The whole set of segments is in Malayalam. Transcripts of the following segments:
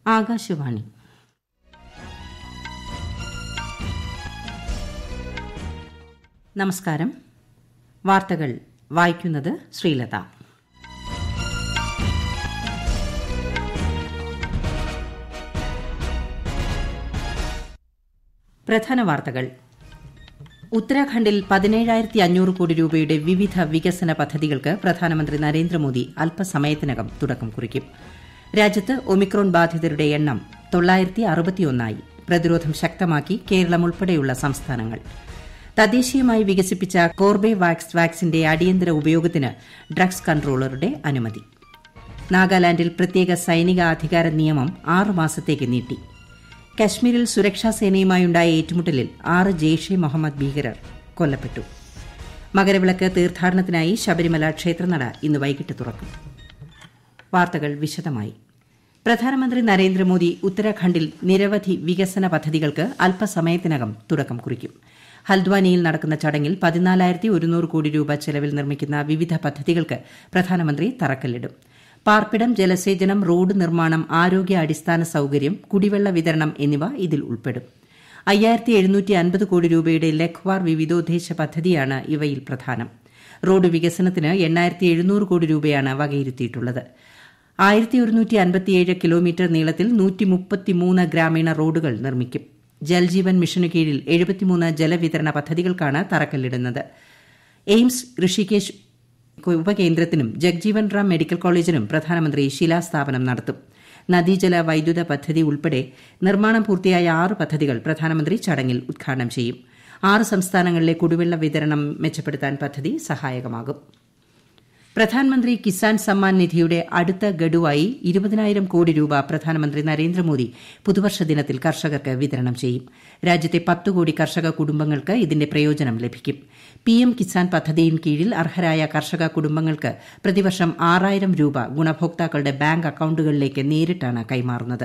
ആകാശവാണി നമസ്കാരം വാർത്തകൾ വായിക്കുന്നത് ശ്രീലത പ്രധാന വാർത്തകൾ ഉത്തരാഖണ്ഡിൽ പതിനേഴായിരത്തി അഞ്ഞൂറ് കോടി രൂപയുടെ വിവിധ വികസന പദ്ധതികൾക്ക് പ്രധാനമന്ത്രി നരേന്ദ്രമോദി അല്പസമയത്തിനകം തുടക്കം കുറിക്കും രാജ്യത്ത് ഒമിക്രോൺ ബാധിതരുടെ എണ്ണം തൊള്ളായിരത്തി അറുപത്തിയൊന്നായി പ്രതിരോധം ശക്തമാക്കി കേരളം ഉൾപ്പെടെയുള്ള സംസ്ഥാനങ്ങൾ തദ്ദേശീയമായി വികസിപ്പിച്ച കോർബെവാക്സ് വാക്സിന്റെ അടിയന്തര ഉപയോഗത്തിന് ഡ്രഗ്സ് കൺട്രോളറുടെ അനുമതി നാഗാലാൻഡിൽ പ്രത്യേക സൈനിക അധികാര നിയമം ആറ് മാസത്തേക്ക് നീട്ടി കശ്മീരിൽ സുരക്ഷാ സേനയുമായുണ്ടായ ഏറ്റുമുട്ടലിൽ ആറ് ജെയ്ഷെ മുഹമ്മദ് ഭീകരർ കൊല്ലപ്പെട്ടു മകരവിളക്ക് തീർത്ഥാടനത്തിനായി ശബരിമല ക്ഷേത്രനട ഇന്ന് വൈകിട്ട് തുറക്കും വാർത്തകൾ വിശദമായി പ്രധാനമന്ത്രി നരേന്ദ്രമോദി ഉത്തരാഖണ്ഡിൽ നിരവധി വികസന പദ്ധതികൾക്ക് അല്പസമയത്തിനകം തുടക്കം കുറിക്കും ഹൽദ്വാനിയിൽ നടക്കുന്ന ചടങ്ങിൽ പതിനാലായിരത്തി ഒരുന്നൂറ് കോടി രൂപ ചെലവിൽ നിർമ്മിക്കുന്ന വിവിധ പദ്ധതികൾക്ക് പ്രധാനമന്ത്രി തറക്കല്ലിടും പാർപ്പിടം ജലസേചനം റോഡ് നിർമ്മാണം ആരോഗ്യ അടിസ്ഥാന സൌകര്യം കുടിവെള്ള വിതരണം എന്നിവ ഇതിൽ ഉൾപ്പെടും അയ്യായിരത്തി എഴുന്നൂറ്റി അൻപത് കോടി രൂപയുടെ ലഖ്വാർ വിവിധോദ്ദേശ പദ്ധതിയാണ് ഇവയിൽ പ്രധാനം റോഡ് വികസനത്തിന് എണ്ണായിരത്തി എഴുന്നൂറ് കോടി രൂപയാണ് വകയിരുത്തിയിട്ടുള്ളത് ആയിരത്തി ഒരുന്നൂറ്റി അൻപത്തിയേഴ് കിലോമീറ്റർ നീളത്തിൽ നൂറ്റി മുപ്പത്തിമൂന്ന് ഗ്രാമീണ റോഡുകൾ നിർമ്മിക്കും ജൽജീവൻ മിഷനു കീഴിൽ എഴുപത്തിമൂന്ന് ജലവിതരണ പദ്ധതികൾക്കാണ് തറക്കല്ലിടുന്നത് എയിംസ് ഋഷികേശ് ഉപകേന്ദ്രത്തിനും ജഗ്ജീവൻ റാം മെഡിക്കൽ കോളേജിനും പ്രധാനമന്ത്രി ശിലാസ്ഥാപനം നടത്തും നദീജല വൈദ്യുത പദ്ധതി ഉൾപ്പെടെ നിർമ്മാണം പൂർത്തിയായ ആറ് പദ്ധതികൾ പ്രധാനമന്ത്രി ചടങ്ങിൽ ഉദ്ഘാടനം ചെയ്യും ആറ് സംസ്ഥാനങ്ങളിലെ കുടിവെള്ള വിതരണം മെച്ചപ്പെടുത്താൻ പദ്ധതി സഹായകമാകും പ്രധാനമന്ത്രി കിസാൻ സമ്മാൻ നിധിയുടെ അടുത്ത ഗഡുവായി ഇരുപതിനായിരം കോടി രൂപ പ്രധാനമന്ത്രി നരേന്ദ്രമോദി പുതുവർഷ ദിനത്തിൽ കർഷകർക്ക് വിതരണം ചെയ്യും രാജ്യത്തെ പത്ത് കോടി കർഷക കുടുംബങ്ങൾക്ക് ഇതിന്റെ പ്രയോജനം ലഭിക്കും പിഎം കിസാൻ പദ്ധതിயின் കീഴിൽ അർഹരായ കർഷക കുടുംബങ്ങൾക്ക് പ്രതിവർഷം ആറായിരം രൂപ ഗുണഭോക്താക്കളുടെ ബാങ്ക് അക്കൌണ്ടുകളിലേക്ക് നേരിട്ടാണ് കൈമാറുന്നത്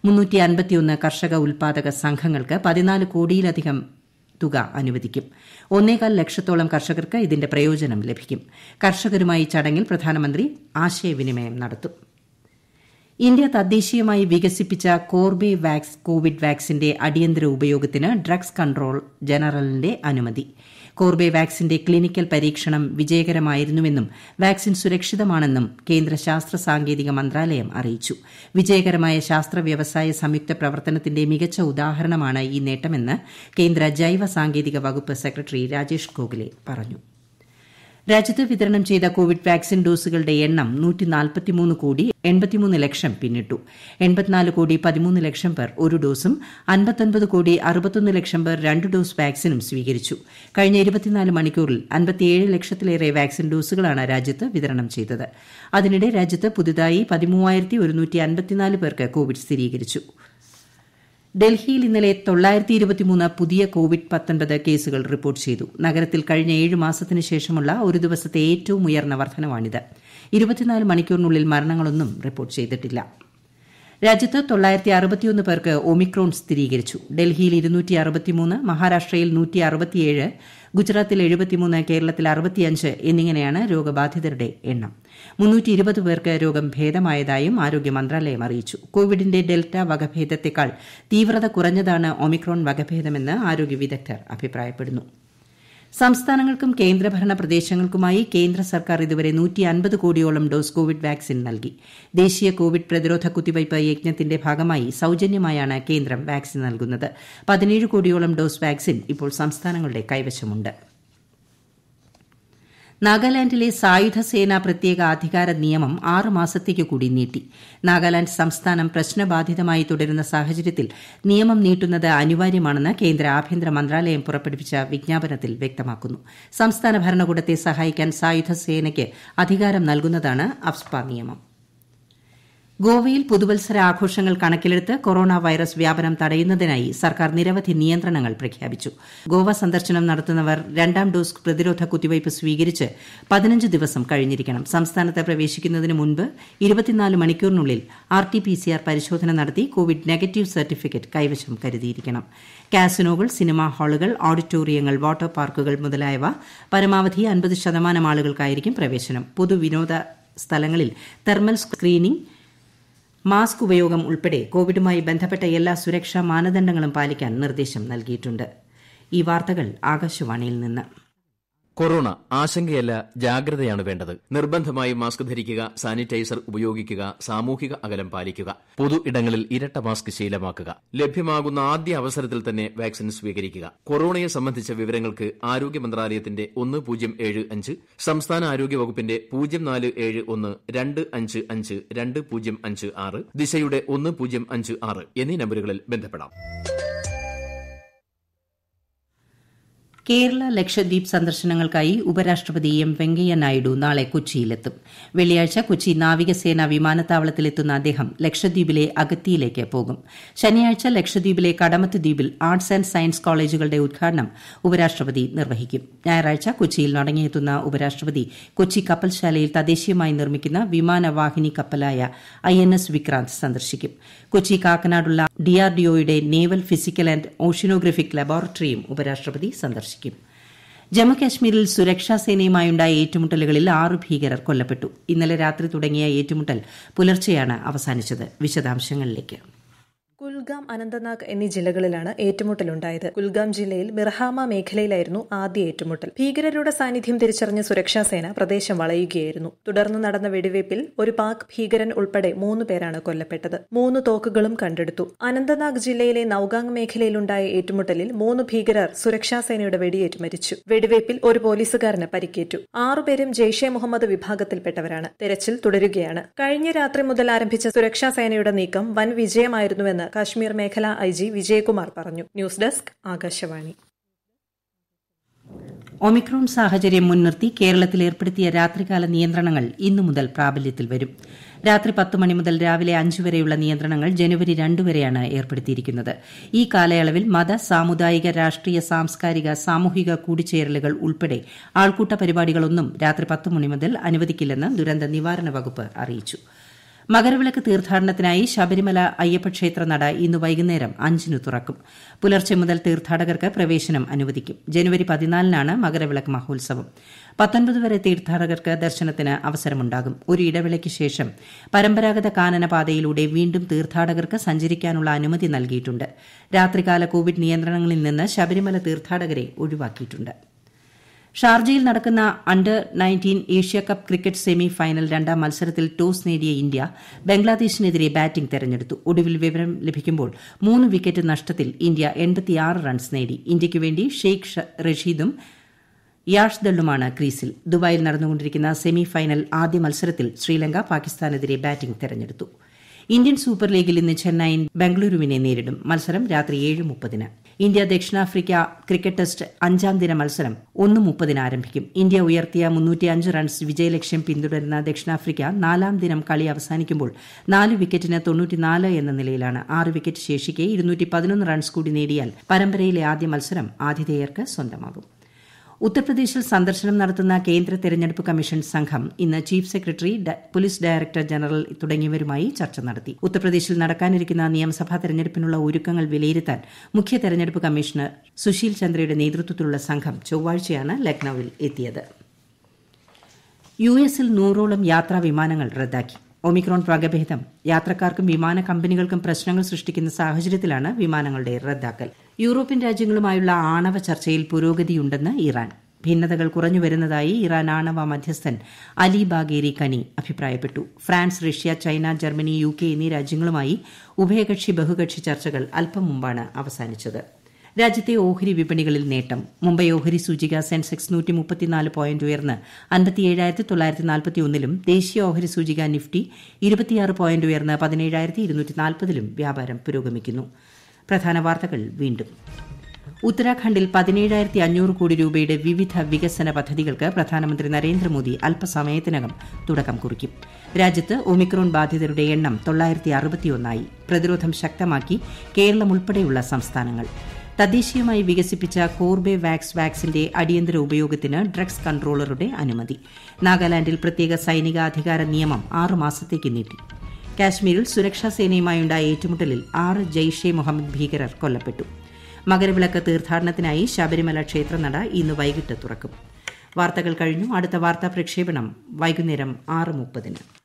കർഷക ഉൽപാദക സംഘങ്ങൾക്ക് പതിനാല് കോടിയിലധികം തുക അനുവദിക്കും ഒന്നേകാൽ ലക്ഷത്തോളം കർഷകർക്ക് ഇതിന്റെ പ്രയോജനം ലഭിക്കും കർഷകരുമായി ചടങ്ങിൽ പ്രധാനമന്ത്രി ആശയവിനിമയം നടത്തും ഇന്ത്യ തദ്ദേശീയമായി വികസിപ്പിച്ച കോർബെ വാക്സ് കോവിഡ് വാക്സിന്റെ അടിയന്തര ഉപയോഗത്തിന് ഡ്രഗ്സ് കൺട്രോൾ ജനറലിന്റെ അനുമതി കോർബെ വാക്സിന്റെ ക്ലിനിക്കൽ പരീക്ഷണം വിജയകരമായിരുന്നുവെന്നും വാക്സിൻ സുരക്ഷിതമാണെന്നും കേന്ദ്ര ശാസ്ത്ര സാങ്കേതിക മന്ത്രാലയം അറിയിച്ചു വിജയകരമായ ശാസ്ത്ര വ്യവസായ സംയുക്ത പ്രവർത്തനത്തിന്റെ മികച്ച ഉദാഹരണമാണ് ഈ നേട്ടമെന്ന് കേന്ദ്ര ജൈവ സാങ്കേതിക വകുപ്പ് സെക്രട്ടറി രാജേഷ് ഗോഖലെ പറഞ്ഞു രാജ്യത്ത് വിതരണം ചെയ്ത കോവിഡ് വാക്സിൻ ഡോസുകളുടെ എണ്ണം കോടി എൺപത്തിമൂന്ന് ലക്ഷം പിന്നിട്ടു എൺപത്തിനാല് കോടി പതിമൂന്ന് ലക്ഷം പേർ ഒരു ഡോസും അൻപത്തൊൻപത് കോടി അറുപത്തൊന്ന് ലക്ഷം പേർ രണ്ട് ഡോസ് വാക്സിനും സ്വീകരിച്ചു കഴിഞ്ഞ ഇരുപത്തിനാല് മണിക്കൂറിൽ അൻപത്തിയേഴ് ലക്ഷത്തിലേറെ വാക്സിൻ ഡോസുകളാണ് രാജ്യത്ത് വിതരണം ചെയ്തത് അതിനിടെ രാജ്യത്ത് പുതുതായി പതിമൂവായിരത്തി ഒരുന്നൂറ്റി അൻപത്തിനാല് പേർക്ക് കോവിഡ് സ്ഥിരീകരിച്ചു ഡൽഹിയിൽ ഇന്നലെ തൊള്ളായിരത്തി ഇരുപത്തിമൂന്ന് പുതിയ കോവിഡ് പത്തൊൻപത് കേസുകൾ റിപ്പോർട്ട് ചെയ്തു നഗരത്തിൽ കഴിഞ്ഞ ഏഴ് മാസത്തിന് ശേഷമുള്ള ഒരു ദിവസത്തെ ഏറ്റവും ഉയർന്ന വർധനമാണിത് ഇരുപത്തിനാല് മണിക്കൂറിനുള്ളിൽ മരണങ്ങളൊന്നും റിപ്പോർട്ട് ചെയ്തിട്ടില്ല രാജ്യത്ത് തൊള്ളായിരത്തി അറുപത്തിയൊന്ന് പേർക്ക് ഒമിക്രോൺ സ്ഥിരീകരിച്ചു ഡൽഹിയിൽ ഇരുന്നൂറ്റി അറുപത്തിമൂന്ന് മഹാരാഷ്ട്രയിൽ നൂറ്റി അറുപത്തിയേഴ് ഗുജറാത്തിൽ എഴുപത്തിമൂന്ന് കേരളത്തിൽ അറുപത്തിയഞ്ച് എന്നിങ്ങനെയാണ് രോഗബാധിതരുടെ എണ്ണം മുന്നൂറ്റി ഇരുപത് പേർക്ക് രോഗം ഭേദമായതായും ആരോഗ്യ മന്ത്രാലയം അറിയിച്ചു കോവിഡിന്റെ ഡെൽറ്റ വകഭേദത്തെക്കാൾ തീവ്രത കുറഞ്ഞതാണ് ഒമിക്രോൺ വകഭേദമെന്ന് ആരോഗ്യ വിദഗ്ധർ അഭിപ്രായപ്പെടുന്നു സംസ്ഥാനങ്ങൾക്കും കേന്ദ്രഭരണ പ്രദേശങ്ങൾക്കുമായി കേന്ദ്ര സർക്കാർ ഇതുവരെ നൂറ്റി അൻപത് കോടിയോളം ഡോസ് കോവിഡ് വാക്സിൻ നൽകി ദേശീയ കോവിഡ് പ്രതിരോധ കുത്തിവയ്പ് യജ്ഞത്തിന്റെ ഭാഗമായി സൌജന്യമായാണ് കേന്ദ്രം വാക്സിൻ നൽകുന്നത് പതിനേഴ് കോടിയോളം ഡോസ് വാക്സിൻ ഇപ്പോൾ സംസ്ഥാനങ്ങളുടെ കൈവശമുണ്ട് നാഗാലാൻഡിലെ സായുധ സേനാ പ്രത്യേക അധികാര നിയമം ആറ് മാസത്തേക്ക് കൂടി നീട്ടി നാഗാലാൻഡ് സംസ്ഥാനം പ്രശ്നബാധിതമായി തുടരുന്ന സാഹചര്യത്തിൽ നിയമം നീട്ടുന്നത് അനിവാര്യമാണെന്ന് കേന്ദ്ര ആഭ്യന്തര മന്ത്രാലയം പുറപ്പെടുവിച്ച വിജ്ഞാപനത്തിൽ വ്യക്തമാക്കുന്നു സംസ്ഥാന ഭരണകൂടത്തെ സഹായിക്കാൻ സായുധ സേനയ്ക്ക് അധികാരം നൽകുന്നതാണ് അഫ്സ്പ നിയമം ഗോവയിൽ പുതുവത്സര ആഘോഷങ്ങൾ കണക്കിലെടുത്ത് കൊറോണ വൈറസ് വ്യാപനം തടയുന്നതിനായി സർക്കാർ നിരവധി നിയന്ത്രണങ്ങൾ പ്രഖ്യാപിച്ചു ഗോവ സന്ദർശനം നടത്തുന്നവർ രണ്ടാം ഡോസ് പ്രതിരോധ കുത്തിവയ്പ് സ്വീകരിച്ച് പതിനഞ്ച് ദിവസം കഴിഞ്ഞിരിക്കണം സംസ്ഥാനത്ത് പ്രവേശിക്കുന്നതിന് മുൻപ് ഇരുപത്തിനാല് മണിക്കൂറിനുള്ളിൽ R T P C R പരിശോധന നടത്തി കോവിഡ് നെഗറ്റീവ് സർട്ടിഫിക്കറ്റ് കൈവശം കരുതിയിരിക്കണം കാസിനോകൾ സിനിമാ ഹാളുകൾ ഓഡിറ്റോറിയങ്ങൾ വാട്ടർ പാർക്കുകൾ മുതലായവ പരമാവധി അൻപത് ശതമാനം ആളുകൾക്കായിരിക്കും പ്രവേശനം പൊതുവിനോദ സ്ഥലങ്ങളിൽ തെർമൽ സ്ക്രീനിംഗ് മാസ്ക് ഉപയോഗം ഉൾപ്പെടെ കോവിഡുമായി ബന്ധപ്പെട്ട എല്ലാ സുരക്ഷാ മാനദണ്ഡങ്ങളും പാലിക്കാൻ നിർദ്ദേശം നൽകിയിട്ടുണ്ട് ഈ വാർത്തകൾ ആകാശവാണിയിൽ നിന്ന് കൊറോണ ആശങ്കയല്ല ജാഗ്രതയാണ് വേണ്ടത് നിർബന്ധമായും മാസ്ക് ധരിക്കുക സാനിറ്റൈസർ ഉപയോഗിക്കുക സാമൂഹിക അകലം പാലിക്കുക പൊതു ഇടങ്ങളിൽ ഇരട്ട മാസ്ക് ശീലമാക്കുക ലഭ്യമാകുന്ന ആദ്യ അവസരത്തിൽ തന്നെ വാക്സിൻ സ്വീകരിക്കുക കൊറോണയെ സംബന്ധിച്ച വിവരങ്ങൾക്ക് ആരോഗ്യ മന്ത്രാലയത്തിന്റെ ഒന്ന് പൂജ്യം ഏഴ് അഞ്ച് സംസ്ഥാന ആരോഗ്യ വകുപ്പിന്റെ പൂജ്യം നാല് ഏഴ് ഒന്ന് രണ്ട് അഞ്ച് അഞ്ച് രണ്ട് പൂജ്യം അഞ്ച് ആറ് ദിശയുടെ ഒന്ന് പൂജ്യം അഞ്ച് ആറ് എന്നീ നമ്പറുകളിൽ ബന്ധപ്പെടാം കേരള ലക്ഷദ്വീപ് സന്ദർശനങ്ങൾക്കായി ഉപരാഷ്ട്രപതി എം വെങ്കയ്യ നായിഡു നാളെ കൊച്ചിയിലെത്തും വെള്ളിയാഴ്ച കൊച്ചി നാവികസേന വിമാനത്താവളത്തിലെത്തുന്ന അദ്ദേഹം ലക്ഷദ്വീപിലെ അഗത്തിയിലേക്ക് പോകും ശനിയാഴ്ച ലക്ഷദ്വീപിലെ കടമത്ത് ദ്വീപിൽ ആർട്സ് ആൻഡ് സയൻസ് കോളേജുകളുടെ ഉദ്ഘാടനം ഉപരാഷ്ട്രപതി നിർവഹിക്കും ഞായറാഴ്ച കൊച്ചിയിൽ മടങ്ങിയെത്തുന്ന ഉപരാഷ്ട്രപതി കൊച്ചി കപ്പൽശാലയിൽ തദ്ദേശീയമായി നിർമ്മിക്കുന്ന വിമാനവാഹിനി കപ്പലായ ഐ എൻ എസ് വിക്രാന്ത് സന്ദർശിക്കും കൊച്ചി കാക്കനാടുള്ള ഡിആർഡിഒയുടെ നേവൽ ഫിസിക്കൽ ആൻഡ് ഓഷ്യനോഗ്രഫിക് ലബോറട്ടറിയും ഉപരാഷ്ട്രപതി സന്ദർശിക്കും ജമ്മുകാശ്മീരിൽ സുരക്ഷാ സേനയുമായുണ്ടായ ഏറ്റുമുട്ടലുകളിൽ ആറ് ഭീകരർ കൊല്ലപ്പെട്ടു ഇന്നലെ രാത്രി തുടങ്ങിയ ഏറ്റുമുട്ടൽ പുലർച്ചെയാണ് അവസാനിച്ചത് വിശദാംശങ്ങളിലേക്ക് കുൽഗാം അനന്തനാഗ് എന്നീ ജില്ലകളിലാണ് ഏറ്റുമുട്ടലുണ്ടായത് കുൽഗാം ജില്ലയിൽ മിർഹാമ മേഖലയിലായിരുന്നു ആദ്യ ഏറ്റുമുട്ടൽ ഭീകരരുടെ സാന്നിധ്യം തിരിച്ചറിഞ്ഞ സുരക്ഷാസേന പ്രദേശം വളയുകയായിരുന്നു തുടർന്ന് നടന്ന വെടിവയ്പിൽ ഒരു പാക് ഭീകരൻ ഉൾപ്പെടെ മൂന്ന് പേരാണ് കൊല്ലപ്പെട്ടത് മൂന്ന് തോക്കുകളും കണ്ടെടുത്തു അനന്തനാഗ് ജില്ലയിലെ നൌഗാങ് മേഖലയിലുണ്ടായ ഏറ്റുമുട്ടലിൽ മൂന്ന് ഭീകരർ സുരക്ഷാസേനയുടെ വെടിയേറ്റ് മരിച്ചു വെടിവയ്പിൽ ഒരു പോലീസുകാരന് പരിക്കേറ്റു ആറുപേരും ജെയ്ഷെ മുഹമ്മദ് വിഭാഗത്തിൽപ്പെട്ടവരാണ് തെരച്ചിൽ തുടരുകയാണ് കഴിഞ്ഞ രാത്രി മുതൽ ആരംഭിച്ച സുരക്ഷാസേനയുടെ നീക്കം വൻ വിജയമായിരുന്നുവെന്ന് കാശ്മീർ മേഖലാ ഐ ജി വിജയകുമാർ പറഞ്ഞു ന്യൂസ് ഡെസ്ക് ആകാശവാണി ഒമിക്രോൺ സാഹചര്യം മുൻനിർത്തി കേരളത്തിൽ ഏർപ്പെടുത്തിയ രാത്രികാല നിയന്ത്രണങ്ങൾ ഇന്നു മുതൽ പ്രാബല്യത്തിൽ വരും രാത്രി പത്ത് മണി മുതൽ രാവിലെ അഞ്ചു വരെയുള്ള നിയന്ത്രണങ്ങൾ ജനുവരി രണ്ട് വരെയാണ് ഏർപ്പെടുത്തിയിരിക്കുന്നത് ഈ കാലയളവിൽ മത സാമുദായിക രാഷ്ട്രീയ സാംസ്കാരിക സാമൂഹിക കൂടിച്ചേരലുകൾ ഉൾപ്പെടെ ആൾക്കൂട്ട പരിപാടികളൊന്നും രാത്രി പത്ത് മണി മുതൽ അനുവദിക്കില്ലെന്ന് ദുരന്ത നിവാരണ വകുപ്പ് അറിയിച്ചു മകരവിളക്ക് തീർത്ഥാടനത്തിനായി ശബരിമല അയ്യപ്പക്ഷേത്ര നട ഇന്ന് വൈകുന്നേരം അഞ്ചിന് തുറക്കും പുലർച്ചെ മുതൽ തീർത്ഥാടകർക്ക് പ്രവേശനം അനുവദിക്കും ജനുവരി പതിനാലിനാണ് മകരവിളക്ക് മഹോത്സവം പത്തൊൻപത് വരെ തീർത്ഥാടകർക്ക് ദർശനത്തിന് അവസരമുണ്ടാകും ഒരു ഇടവേളയ്ക്ക് ശേഷം പരമ്പരാഗത കാനനപാതയിലൂടെ വീണ്ടും തീർത്ഥാടകർക്ക് സഞ്ചരിക്കാനുള്ള അനുമതി നൽകിയിട്ടുണ്ട് രാത്രികാല കോവിഡ് നിയന്ത്രണങ്ങളിൽ നിന്ന് ശബരിമല തീർത്ഥാടകരെ ഒഴിവാക്കിയിട്ടുണ്ട് ഷാർജയിൽ നടക്കുന്ന under nineteen Asia cup cricket semi final രണ്ടാം മത്സരത്തിൽ ടോസ് നേടിയ ഇന്ത്യ ബംഗ്ലാദേശിനെതിരെ ബാറ്റിംഗ് തെരഞ്ഞെടുത്തു ഒടുവിൽ വിവരം ലഭിക്കുമ്പോൾ മൂന്ന് വിക്കറ്റ് നഷ്ടത്തിൽ ഇന്ത്യ എൺപത്തിയാറ് റൺസ് നേടി ഇന്ത്യയ്ക്കു വേണ്ടി ഷെയ്ഖ് റഷീദും യാഷ് ദള്ളുമാണ് ക്രീസിൽ ദുബായിൽ നടന്നുകൊണ്ടിരിക്കുന്ന സെമി ഫൈനൽ ആദ്യ മത്സരത്തിൽ ശ്രീലങ്ക പാകിസ്ഥാനെതിരെ ബാറ്റിംഗ് തെരഞ്ഞെടുത്തു ഇന്ത്യൻ സൂപ്പർ ലീഗിൽ ഇന്ന് ചെന്നൈയിൻ ബംഗളൂരുവിനെ നേരിടും മത്സരം രാത്രി ഏഴ് മുപ്പതിന് ഇന്ത്യ ദക്ഷിണാഫ്രിക്ക ക്രിക്കറ്റ് ടെസ്റ്റ് അഞ്ചാം ദിന മത്സരം ഒന്ന് മുപ്പതിന് ആരംഭിക്കും ഇന്ത്യ ഉയർത്തിയ മുന്നൂറ്റിയഞ്ച് റൺസ് വിജയലക്ഷ്യം പിന്തുടരുന്ന ദക്ഷിണാഫ്രിക്ക നാലാം ദിനം കളി അവസാനിക്കുമ്പോൾ നാല് വിക്കറ്റിന് തൊണ്ണൂറ്റിനാല് എന്ന നിലയിലാണ് ആറ് വിക്കറ്റ് ശേഷിക്കെ ഇരുന്നൂറ്റി പതിനൊന്ന് റൺസ് കൂടി നേടിയാൽ പരമ്പരയിലെ ആദ്യ മത്സരം ആതിഥേയർക്ക് സ്വന്തമാകും ഉത്തർപ്രദേശിൽ സന്ദർശനം നടത്തുന്ന കേന്ദ്ര തെരഞ്ഞെടുപ്പ് കമ്മീഷൻ സംഘം ഇന്ന് chief secretary police director general തുടങ്ങിയവരുമായി ചർച്ച നടത്തി ഉത്തർപ്രദേശിൽ നടക്കാനിരിക്കുന്ന നിയമസഭാ തെരഞ്ഞെടുപ്പിനുള്ള ഒരുക്കങ്ങൾ വിലയിരുത്താൻ മുഖ്യ തെരഞ്ഞെടുപ്പ് കമ്മീഷണർ സുശീൽ ചന്ദ്രയുടെ നേതൃത്വത്തിലുള്ള സംഘം ചൊവ്വാഴ്ചയാണ് ലക്നൌവിൽ എത്തിയത് യു എസിൽ നൂറോളം യാത്രാ വിമാനങ്ങൾ റദ്ദാക്കി ഒമിക്രോൺ വകഭേദം യാത്രക്കാർക്കും വിമാന കമ്പനികൾക്കും പ്രശ്നങ്ങൾ സൃഷ്ടിക്കുന്ന സാഹചര്യത്തിലാണ് വിമാനങ്ങളുടെ റദ്ദാക്കൽ യൂറോപ്യൻ രാജ്യങ്ങളുമായുള്ള ആണവ ചർച്ചയിൽ പുരോഗതിയുണ്ടെന്ന് ഇറാൻ ഭിന്നതകൾ കുറഞ്ഞു വരുന്നതായി ഇറാൻ ആണവ മധ്യസ്ഥൻ അലി ബാഗേരി കനി അഭിപ്രായപ്പെട്ടു France Russia China Germany U K എന്നീ രാജ്യങ്ങളുമായി ഉഭയകക്ഷി ബഹുകക്ഷി ചർച്ചകൾ അല്പം മുമ്പാണ് അവസാനിച്ചത് രാജ്യത്തെ ഓഹരി വിപണികളിൽ നേട്ടം മുംബൈ ഓഹരി സൂചിക സെൻസെക്സ് നൂറ്റി മുപ്പത്തിനാല് പോയിന്റ് ഉയർന്ന് അൻപത്തിയേഴായിരത്തി തൊള്ളായിരത്തി നാൽപ്പത്തി ഒന്നിലും ദേശീയ ഓഹരി സൂചിക നിഫ്റ്റി ഇരുപത്തിയാറ് പോയിന്റ് ഉയർന്ന് പതിനേഴായിരത്തി ഇരുന്നൂറ്റി നാൽപ്പതിലും വ്യാപാരം പുരോഗമിക്കുന്നു പ്രധാന വാർത്തകൾ വീണ്ടും ഉത്തരാഖണ്ഡിൽ പതിനേഴായിരത്തി അഞ്ഞൂറ് കോടി രൂപയുടെ വിവിധ വികസന പദ്ധതികൾക്ക് പ്രധാനമന്ത്രി നരേന്ദ്രമോദി അല്പസമയത്തിനകം തുടക്കം കുറിക്കും രാജ്യത്ത് ഒമിക്രോൺ ബാധിതരുടെ എണ്ണം തൊള്ളായിരത്തി അറുപത്തിയൊന്നായി പ്രതിരോധം ശക്തമാക്കി കേരളം ഉൾപ്പെടെയുള്ള സംസ്ഥാനങ്ങൾ തദ്ദേശീയമായി വികസിപ്പിച്ച കോർബെവാക്സ് വാക്സിന്റെ അടിയന്തര ഉപയോഗത്തിന് ഡ്രഗ്സ് കൺട്രോളറുടെ അനുമതി നാഗാലാൻഡിൽ പ്രത്യേക സൈനികാധികാര നിയമം ആറ് മാസത്തേക്ക് നീട്ടി കാശ്മീരിൽ സുരക്ഷാ സേനയുമായുണ്ടായ ഏറ്റുമുട്ടലിൽ ആറ് ജെയ്ഷെ മുഹമ്മദ് ഭീകരർ കൊല്ലപ്പെട്ടു മകരവിളക്ക് തീർത്ഥാടനത്തിനായി ശബരിമല ക്ഷേത്രനട ഇന്ന് വൈകിട്ട് തുറക്കും വാർത്തകൾ കഴിഞ്ഞു അടുത്ത വാർത്താ പ്രക്ഷേപണം വൈകുന്നേരം ആറ് മുപ്പതിന്